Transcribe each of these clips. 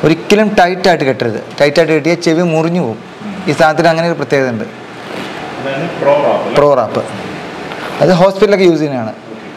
ഒരിക്കലും ടൈറ്റായിട്ട് കെട്ടരുത് ടൈറ്റായിട്ട് കെട്ടിയാൽ ചെവി മുറിഞ്ഞു പോകും ഈ സാധനത്തിന് അങ്ങനെ ഒരു പ്രത്യേകത ഉണ്ട് അതായത് പ്രോ റാപ്പ് പ്രോ റാപ്പ് അത് ഹോസ്പിറ്റലൊക്കെ യൂസ് ചെയ്യുന്നതാണ്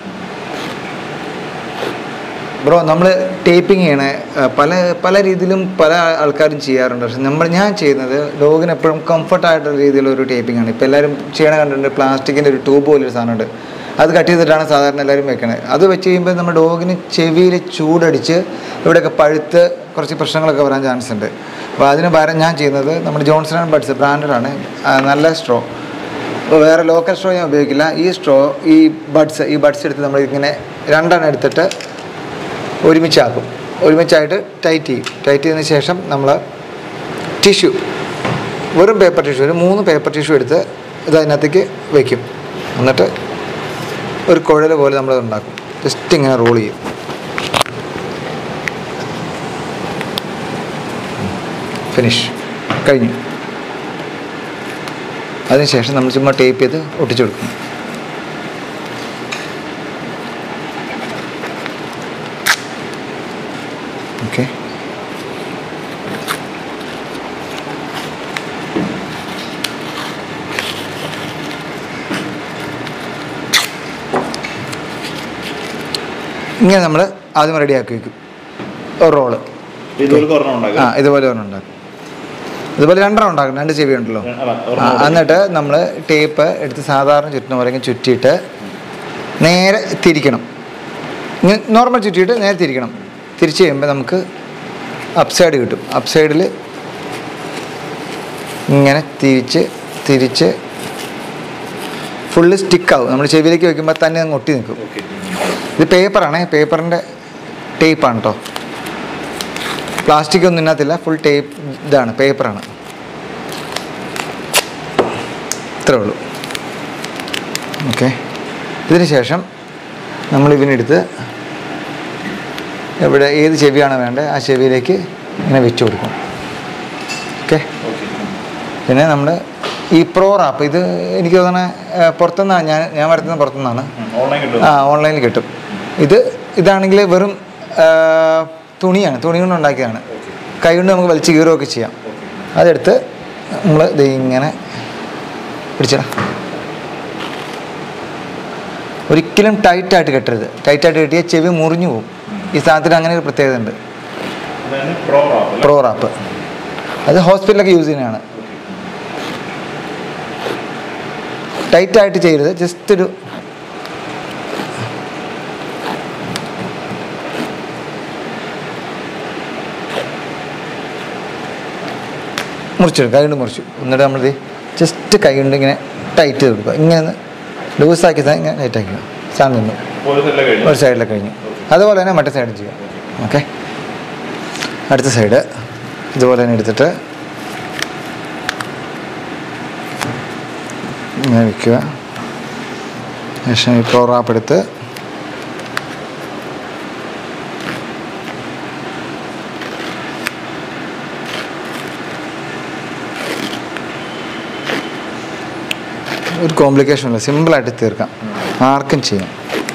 ബ്രോ നമ്മൾ ടേപ്പിംഗ് ചെയ്യണേ ആ, പല പല രീതിയിലും പല ആൾക്കാരും ചെയ്യാറുണ്ട് പക്ഷെ നമ്മൾ ഞാൻ ചെയ്യുന്നത് ഡോഗിന് എപ്പോഴും കംഫർട്ടായിട്ടുള്ള രീതിയിലുള്ള ഒരു ടേപ്പിംഗ് ആണ് ഇപ്പോൾ എല്ലാവരും ചെയ്യണ കണ്ടിട്ടുണ്ട് പ്ലാസ്റ്റിക്കിൻ്റെ ഒരു ട്യൂബ് പോലൊരു സാധനമുണ്ട് അത് കട്ട് ചെയ്തിട്ടാണ് സാധാരണ എല്ലാവരും വെക്കണത് അത് വെച്ച് കഴിയുമ്പോൾ നമ്മുടെ ഡോഗിന് ചെവിയിൽ ചൂടടിച്ച് ഇവിടെയൊക്കെ പഴുത്ത് കുറച്ച് പ്രശ്നങ്ങളൊക്കെ വരാൻ ചാൻസ് ഉണ്ട് അപ്പോൾ അതിന് പകരം ഞാൻ ചെയ്യുന്നത് നമ്മുടെ ജോൺസൺ ആൻഡ് ബഡ്സ് ബ്രാൻഡഡാണ് നല്ല സ്ട്രോ അപ്പോൾ വേറെ ലോക്കൽ സ്ട്രോ ഞാൻ ഉപയോഗിക്കില്ല ഈ സ്ട്രോ ഈ ബഡ്സ് ഈ ബഡ്സ് എടുത്ത് നമ്മൾ ഇങ്ങനെ രണ്ടെണ്ണം എടുത്തിട്ട് ഒരുമിച്ചാക്കും ഒരുമിച്ചായിട്ട് ടൈറ്റ് ചെയ്യും ടൈറ്റ് ചെയ്തതിന് ശേഷം നമ്മൾ ടിഷ്യൂ വെറും പേപ്പർ ടിഷ്യൂ ഒരു മൂന്ന് പേപ്പർ ടിഷ്യൂ എടുത്ത് ഇത് അതിനകത്തേക്ക് വയ്ക്കും എന്നിട്ട് ഒരു കുഴൽ പോലെ നമ്മൾ ഉണ്ടാക്കും ജസ്റ്റ് ഇങ്ങനെ റോൾ ചെയ്യും ഫിനിഷ് കഴിഞ്ഞു അതിനുശേഷം നമ്മൾ ചുമ്മാ ടേപ്പ് ചെയ്ത് ഒട്ടിച്ചു കൊടുക്കും ഓക്കെ ഇങ്ങനെ നമ്മൾ ആദ്യം റെഡിയാക്കി വയ്ക്കും ഒരു റോള് ഇതുപോലെ ഒരെണ്ണം ഉണ്ടാക്കുക ആ ഇതുപോലെ ഒരെണ്ണം ഉണ്ടാക്കും ഇതുപോലെ രണ്ടെണ്ണം ഉണ്ടാക്കും രണ്ട് ചെവി ഉണ്ടല്ലോ അല്ല, ആ, ഒരെണ്ണം എന്നിട്ട് നമ്മൾ ടേപ്പ് എടുത്ത് സാധാരണ ചുറ്റുന്ന പോലെ ഇങ്ങനെ ചുറ്റിയിട്ട് നേരെ തിരിക്കണം നോർമൽ ചുറ്റിയിട്ട് നേരെ തിരിക്കണം തിരിച്ച് കഴിയുമ്പോൾ നമുക്ക് അപ്സൈഡ് കിട്ടും അപ്സൈഡിൽ ഇങ്ങനെ തിരിച്ച് തിരിച്ച് ഫുള്ള് സ്റ്റിക്കാവും നമ്മൾ ചെവിയിലേക്ക് വെക്കുമ്പോൾ തന്നെ അങ്ങ് ഒട്ടി നിൽക്കും ഓക്കെ ഇത് പേപ്പറാണ് പേപ്പറിൻ്റെ ടേപ്പാണ് കേട്ടോ പ്ലാസ്റ്റിക് ഒന്നും ഇതിനകത്തില്ല ഫുൾ ടേപ്പ് ഇതാണ് പേപ്പറാണ് ഇത്രേ ഉള്ളൂ ഓക്കെ ഇതിന് ശേഷം നമ്മൾ ഇവനെടുത്ത് എവിടെ ഏത് ചെവിയാണോ വേണ്ടത് ആ ചെവിയിലേക്ക് ഇങ്ങനെ വെച്ച് കൊടുക്കും ഓക്കെ ഓക്കെ പിന്നെ നമ്മൾ ഈ പ്രോ റാപ്പ് ഇത് എനിക്ക് തോന്നുന്നത് പുറത്തുനിന്നാണ് ഞാൻ ഞാൻ വരുത്തുന്നത് പുറത്തുനിന്നാണ് ഓൺലൈൻ കിട്ടും ആ ഓൺലൈനിൽ കിട്ടും ഇത് ഇതാണെങ്കിൽ വെറും ആ, തുണിയാണ് തുണി കൊണ്ട് ഉണ്ടാക്കിയതാണ് കൈ കൊണ്ട് നമുക്ക് വലിച്ച് കീറുകയൊക്കെ ചെയ്യാം അതെടുത്ത് നമ്മൾ ഇത് ഇങ്ങനെ പിടിച്ചടാ ഒരിക്കലും ടൈറ്റായിട്ട് കെട്ടരുത് ടൈറ്റായിട്ട് കെട്ടിയാൽ ചെവി മുറിഞ്ഞു പോകും ഈ സാധനത്തിന് അങ്ങനെ ഒരു പ്രത്യേകത ഉണ്ട് അതായത് പ്രോ റാപ്പ് പ്രോ റാപ്പ് അത് ഹോസ്പിറ്റലൊക്കെ യൂസ് ചെയ്യുന്നതാണ് ടൈറ്റായിട്ട് ചെയ്യരുത് ജസ്റ്റ് ഒരു മുറിച്ചിടും കൈ കൊണ്ട് മുറിച്ചു എന്നിട്ട് നമ്മളിത് ജസ്റ്റ് കൈ കൊണ്ട് ഇങ്ങനെ ടൈറ്റ് ചെയ്ത് കൊടുക്കുക ഇങ്ങനെ ലൂസാക്കി തന്നെ ഇങ്ങനെ ടൈറ്റ് ആക്കുക സാധനം നിന്നു ഒരു സെല്ല കഴിഞ്ഞു ഒരു സൈഡിലൊക്കെ കഴിഞ്ഞു അതുപോലെ തന്നെ മറ്റേ സൈഡും ചെയ്യാം ഓക്കെ അടുത്ത സൈഡ് ഇതുപോലെ തന്നെ എടുത്തിട്ട് ഇങ്ങനെ വയ്ക്കുക ശേഷം ഈ പ്രോറാപ്പ് എടുത്ത് ഒരു കോംപ്ലിക്കേഷൻ ഇല്ല സിമ്പിളായിട്ട് തീർക്കാം ആർക്കും ചെയ്യാം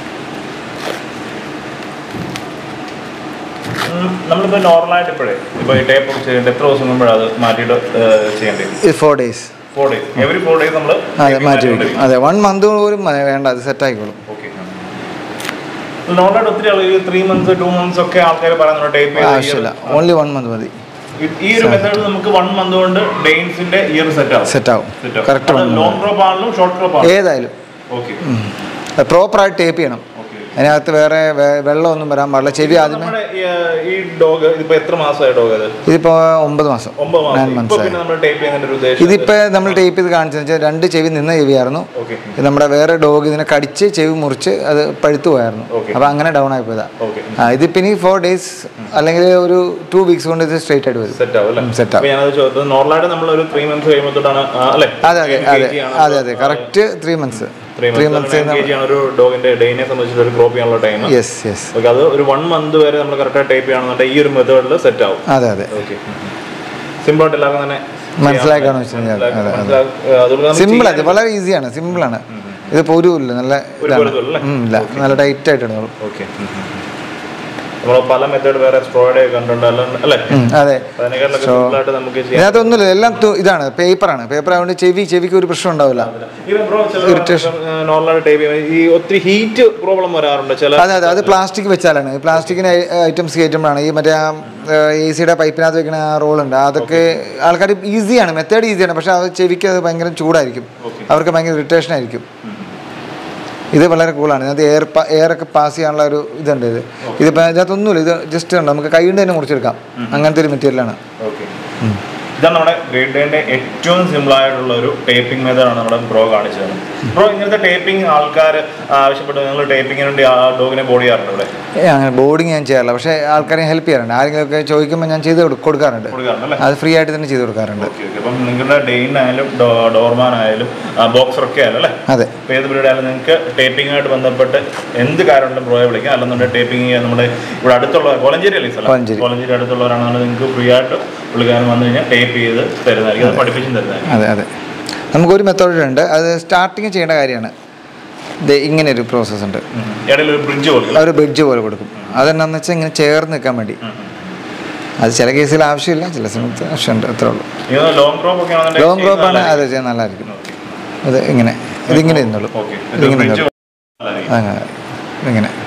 ഉം, നമ്മളിപ്പോ നോർമലായിട്ട് ഇപ്പോഴേ ഇപ്പൊ ഈ ടേപ്പ് ഒക്കെ ചെയ്തിട്ട് എത്ര ദിവസം മുമ്പോഴാണ് അത് മാറ്റിയിട്ട് ചെയ്യേണ്ടത് ഇത് four days four days every four days നമ്മൾ അതെ മാറ്റി വയ്ക്കും അതെ വൺ മന്ത് പോലും മതി, വേണ്ട അത് സെറ്റ് ആയിക്കോളും ഓക്കെ നോർമലായിട്ട് ഒത്തിരി ആളുകൾ ത്രീ മന്ത്സ് ടു മന്ത്സ് ഒക്കെ ആൾക്കാർ പറയുന്നുണ്ട് ടേപ്പ് ആവശ്യമില്ല ഓൺലി വൺ മന്ത് മതി ഈ ഒരു മെത്തേഡ് നമുക്ക് വൺ മന്ത് കൊണ്ട് ഡെയിൻസിന്റെ ഇയർ സെറ്റ് ആവും സെറ്റ് ആവും കറക്റ്റ് വൺ ലോങ് ക്രോപ്പ് ആണെങ്കിലും ഷോർട്ട് ക്രോപ്പ് ആണ് ഏതായാലും ഓക്കെ പ്രോപ്പറായിട്ട് ടേപ്പ് ചെയ്യണം ഓക്കെ അതിനകത്ത് വേറെ വെ- വെള്ളമൊന്നും വരാൻ പാടില്ല ചെവി ആദ്യമേ നമ്മുടെ ഈ- ഈ ഡോഗ് ഇതിപ്പോ എത്ര മാസമായ ഡോഗ് അത് ഇതിപ്പോൾ ഒമ്പത് മാസം ഒമ്പത് നയൻ മാസം ഇപ്പൊ മന്ത്സ് ആയി പിന്നെ നമ്മൾ ടേപ്പ് ചെയ്യുന്നതിന്റെ ഒരു ഉദ്ദേശം ഇതിപ്പോൾ നമ്മൾ ടേപ്പ് ചെയ്ത് കാണിച്ചതെന്ന് വെച്ചാൽ രണ്ട് ചെവി നിന്ന ചെവിയായിരുന്നു ഓക്കെ ഇത് നമ്മുടെ വേറെ ഡോഗ് ഇതിനെ കടിച്ച് ചെവി മുറിച്ച് അത് പഴുത്തു പോയായിരുന്നു Okay. അപ്പോൾ അങ്ങനെ ഡൗൺ ആയി പോയതാ ഓക്കെ ആ ഇതിപ്പോൾ ഇനി ഫോർ ഡേയ്സ് അല്ലെങ്കിൽ ഒരു ടു വീക്സ് കൊണ്ട് ഇത് സ്ട്രൈറ്റ് ആയിട്ട് വരും സെറ്റ് ആവും അല്ലേ ഉം, set ആവും. അപ്പൊ ഞാനത് ചോദിച്ചത് നോർമലായിട്ട് നമ്മൾ ഒരു ത്രീ മന്ത്സ് കഴിയുമ്പോൾ തൊട്ടാണ് ആ, അല്ലേ അതെ അതെ അതെ അതെ അതെ correct three months three three months months ആണ് ഒരു ഡോഗിന്റെ ഡെയിനെ സംബന്ധിച്ചിട്ട് ഒരു ക്രോപ്പ് ചെയ്യാനുള്ള ടൈം യെസ് യെസ് ഓക്കെ അത് ഒരു വൺ മന്ത് വരെ നമ്മൾ കറക്റ്റ് ടൈപ്പ് ചെയ്യുകയാണെന്നുണ്ടെങ്കിൽ ഈ ഒരു മെത്തേഡിൽ സെറ്റ് ആവും അതെ അതെ ഓക്കെ സിമ്പിൾ ആയിട്ട് എല്ലാവർക്കും തന്നെ മനസ്സിലാക്കാന്ന് വെച്ച് കഴിഞ്ഞാൽ അതെ അതെ മനസ്സിലാക്കുക അതുകൊണ്ട് നമുക്ക് സിമ്പിൾ അത് വളരെ ഈസിയാണ് സിമ്പിളാണ് ഇത് പോരും ഇല്ല നല്ല ഒരു ഇതാണ് പൊരുത്തം ഇല്ല ഉം, ഇല്ല നല്ല ടൈറ്റ് ആയിട്ട് ഇടുന്നുള്ളൂ ഓക്കെ നമ്മൾ പല മെത്തേഡ് വേറെ സ്ട്രോയുടെ കണ്ടുണ്ട് അല്ലാണ്ട് അല്ലേ ഉം, അതെ അതിനേക്കാളൊക്കെ So, simple ആയിട്ട് നമുക്ക് ചെയ്യാം ഇതിനകത്തൊന്നുമില്ല എല്ലാം തു- ഇതാണ് പേപ്പറാണ് പേപ്പർ ആയതുകൊണ്ട് ചെവി ചെവിക്ക് ഒരു പ്രശ്നം ഉണ്ടാവില്ല ഈവൻ ബ്രോ നോർമലായിട്ട് ടൈപ്പ് ഈ ഒത്തിരി ഹീറ്റ് പ്രോബ്ലം വരാറുണ്ട് ചില അതെ അതെ അത് പ്ലാസ്റ്റിക് വെച്ചാലാണ് പ്ലാസ്റ്റിക്കിന് ഐറ്റംസ് കയറ്റുമ്പോഴാണ് ഈ മറ്റേ എ സിയുടെ പൈപ്പിനകത്ത് വെക്കുന്ന ആ റോളുണ്ട് അതൊക്കെ ആൾക്കാർ ഈസിയാണ് മെത്തേഡ് ഈസിയാണ് പക്ഷെ അത് ചെവിക്ക് അത് ഭയങ്കര ചൂടായിരിക്കും അവർക്ക് ഭയങ്കര ഇറിറ്റേഷൻ ആയിരിക്കും ഇത് വളരെ കൂളാണ് ഇതിനകത്ത് എയർ എയർ ഒക്കെ പാസ് ചെയ്യാനുള്ള ഒരു ഇതുണ്ട് ഇത് ഇതിപ്പോൾ ഇതിനകത്തൊന്നുമില്ല ഇത് ജസ്റ്റ് ഉണ്ട് നമുക്ക് കൈ കൊണ്ട് തന്നെ മുറിച്ചെടുക്കാം അങ്ങനത്തെ ഒരു മെറ്റീരിയലാണ് ഓക്കെ ഇതാണ് നമ്മുടെ ഗ്രേഡ് ഡേന്റെ ഏറ്റവും സിമ്പിൾ ആയിട്ടുള്ള ഒരു ടേപ്പിംഗ് മെത്തേഡാണ് നമ്മുടെ ബ്രോ കാണിച്ചത് ബ്രോ ഇങ്ങനത്തെ ടേപ്പിംഗ് ആൾക്കാർ ആവശ്യപ്പെട്ടു നിങ്ങൾ ടേപ്പിങ്ങിന് വേണ്ടി ആ ഡോഗിനെ ബോഡി ചെയ്യാറുണ്ട് ഇവിടെ ഏ, അങ്ങനെ ബോർഡിങ് ഞാൻ ചെയ്യാറില്ല പക്ഷേ ആൾക്കാരെ ഹെൽപ്പ് ചെയ്യാറുണ്ട് ആരെങ്കിലുമൊക്കെ ചോദിക്കുമ്പോൾ ഞാൻ ചെയ്ത് കൊടു- കൊടുക്കാറുണ്ട് കൊടുക്കാറുണ്ട് അല്ലേ അത് ഫ്രീ ആയിട്ട് തന്നെ ചെയ്ത് കൊടുക്കാറുണ്ട് ഓക്കെ ഓക്കെ അപ്പം നിങ്ങളുടെ ഡെയിൻ ആയാലും ഡോർമാൻ ആയാലും ബോക്സർ ഒക്കെ ആയാലും അല്ലേ അതെ അപ്പോൾ ഏത് പീരീഡ് ആയാലും നിങ്ങൾക്ക് ടേപ്പിങ്ങായിട്ട് ബന്ധപ്പെട്ട് എന്ത് കാര്യമുണ്ടും ബ്രോയെ വിളിക്കാം അല്ലെന്നുണ്ടെങ്കിൽ ടേപ്പിംഗ് ചെയ്യാൻ നമ്മുടെ ഇവിടെ അടുത്തുള്ള കോലഞ്ചേരി അല്ലേ സ്ഥലം കോലഞ്ചേരി. കോലഞ്ചേരി അടുത്തുള്ളവരാണെന്നുണ്ടെങ്കിൽ നിങ്ങൾക്ക് ഫ്രീ ആയിട്ട് വിളിക്കാനും വന്നു കഴിഞ്ഞാൽ ടേപ്പ് ചെയ്ത് തരുന്നതായിരിക്കും അത് പഠിപ്പിച്ചും തരുന്നതായിരിക്കും അതെ അതെ നമുക്കൊരു മെത്തേഡ് ഉണ്ട് അത് സ്റ്റാർട്ടിങ് ചെയ്യേണ്ട കാര്യമാണ് ഇത് ഇങ്ങനെ ഒരു പ്രോസസ്സ് ഉണ്ട് ഉം. ഇടയിൽ ഒരു ബ്രിഡ്ജ് കൊടുക്കും ഒരു ബ്രിഡ്ജ് പോലെ കൊടുക്കും അതെന്നാന്ന് വെച്ചാൽ ഇങ്ങനെ ചേർന്ന് നിൽക്കാൻ വേണ്ടി അത് ചില കേസിൽ ആവശ്യമില്ല ചില സമയത്ത് ആവശ്യമുണ്ട് അത്രേ ഉള്ളൂ ലോങ് ക്രോപ്പ് ഒക്കെ ആണെന്നുണ്ടെങ്കിൽ ലോങ് റോപ്പ് ആണ് അത് ചെയ്യാൻ നല്ലതായിരിക്കും അത് ഇങ്ങനെ ഇതിങ്ങനെ ഇരുന്നുള്ളൂ ഓക്കെ ഇതിങ്ങനെ ബ്രിഡ്ജ് ഇരുന്നോളൂ. അങ്ങനെ ഇങ്ങനെ